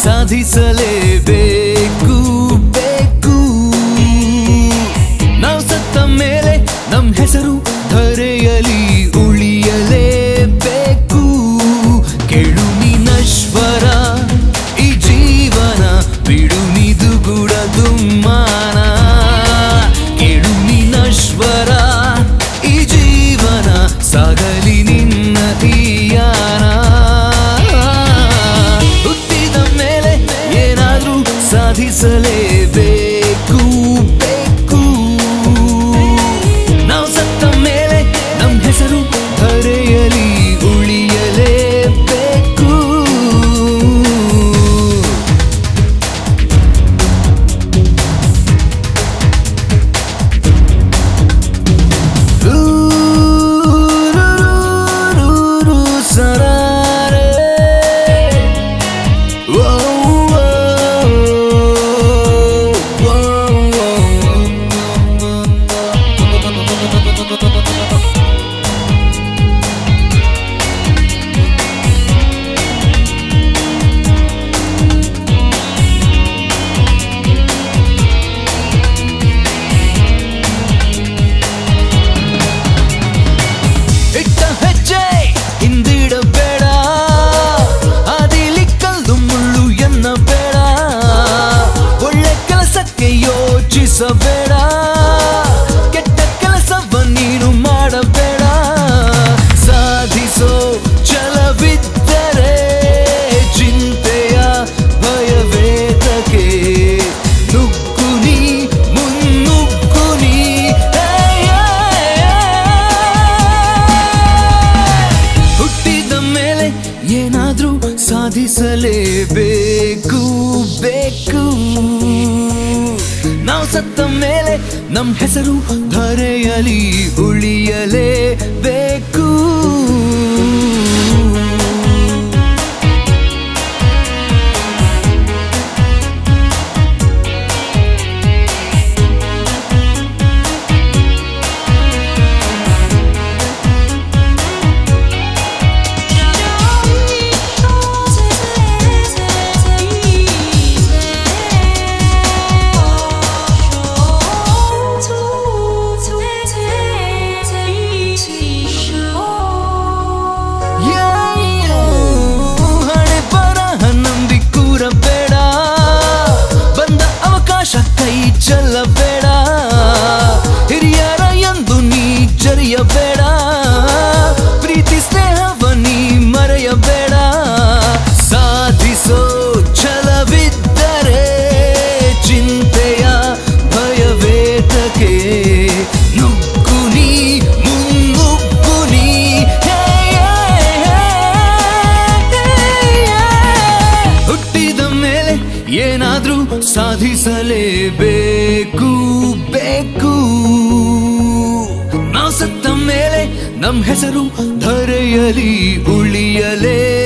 ಸಾಧಿಸಲೇಬೇಕು ಬೇಕು ನಾವು ಸತ್ತ ಮೇಲೆ ನಮ್ ಹೆಸರು ಧರೆಯಲಿ ಉಳಿಯಲೇಬೇಕು ಕೆಳು ನಶ್ವರ ಈ ಜೀವನ ಬಿಡು ನಿದು ಗುಡ ದುಮ್ಮಾನ ಕೆಳು ನಶ್ವರ ಈ ಜೀವನ ಸಾಗಲಿ ನಿನ್ನ ಈಯಾನ ಹುಟ್ಟಿದ ಮೇಲೆ ಏನಾದ್ರೂ ಸಾಧಿಸಲೇಬೇಕು ಬೇಕು ನಾವು ಸತ್ತ ಮೇಲೆ ನಮ್ ಹೆಸರು ಧರೆಯಲಿ ಉಳಿಯಲೇಬೇಕು ರೂ ಸರಾರೆ ಓ ಇಟ್ಟ ಹೆಜ್ಜೆ ಹಿಂದಿಡಬೇಡ ಅದಿಲಿಕ್ಕಲ್ದು ಮುಳ್ಳು ಎನ್ನ ಬೇಡ ಒಳ್ಳೆ ಕೆಲಸಕ್ಕೆ ಯೋಚಿಸಬೇಡ ಕೆಟ್ಟ ಕೆಲಸವ ನೀನು ಮಾಡಬೇಡ ಸಾಧಿಸೋ ಛಲವಿದ್ದರೆ ಚಿಂತೆಯ ಭಯವೇತಕ್ಕೆ ನುಗ್ಗು ನೀ ಮುನ್ನುಗ್ಗು ನೀ ಹೇ, ಹೇ, ಹೇ. ಹುಟ್ಟಿದ ಮೇಲೆ ಏನಾದ್ರೂ ಸಾಧಿಸಲೇಬೇಕು ಬೇಕು ನಾವು ಸತ್ತ ಮೇಲೆ ನಮ್ ಹೆಸರು ಧರೆಯಲಿ ಉಳಿಯಲೇಬೇಕು ಹಣೆ ಬರಹ ನಂಬಿ ಕೂರಬೇಡ ಬಂದ ಅವಕಾಶ ಕೈ ಚೆಲ್ಲಬೇಡ ಹಿರಿಯರ ಎಂದು ನೀ ಜರಿಯಬೇಡ ಪ್ರೀತಿ ಸ್ನೇಹವ ನೀ ಮರೆಯಬೇಡ ಸಾಧಿಸೋ ಛಲವಿದ್ದರೆ ಚಿಂತೆಯ ಭಯವೇತಕ್ಕೆ ನುಗ್ಗು ನೀ ಮುನ್ನುಗ್ಗು ನೀ ಹೇ, ಹೇ, ಹೇ, ಹೇ. ಹುಟ್ಟಿದ ಮೇಲೆ ಏನಾದ್ರೂ ಸಾಧಿಸಲೇಬೇಕು ಬೇಕು ನಾವು ಸತ್ತ ಮೇಲೆ ನಮ್ ಹೆಸರು ಧರೆಯಲಿ ಉಳಿಯಲೇ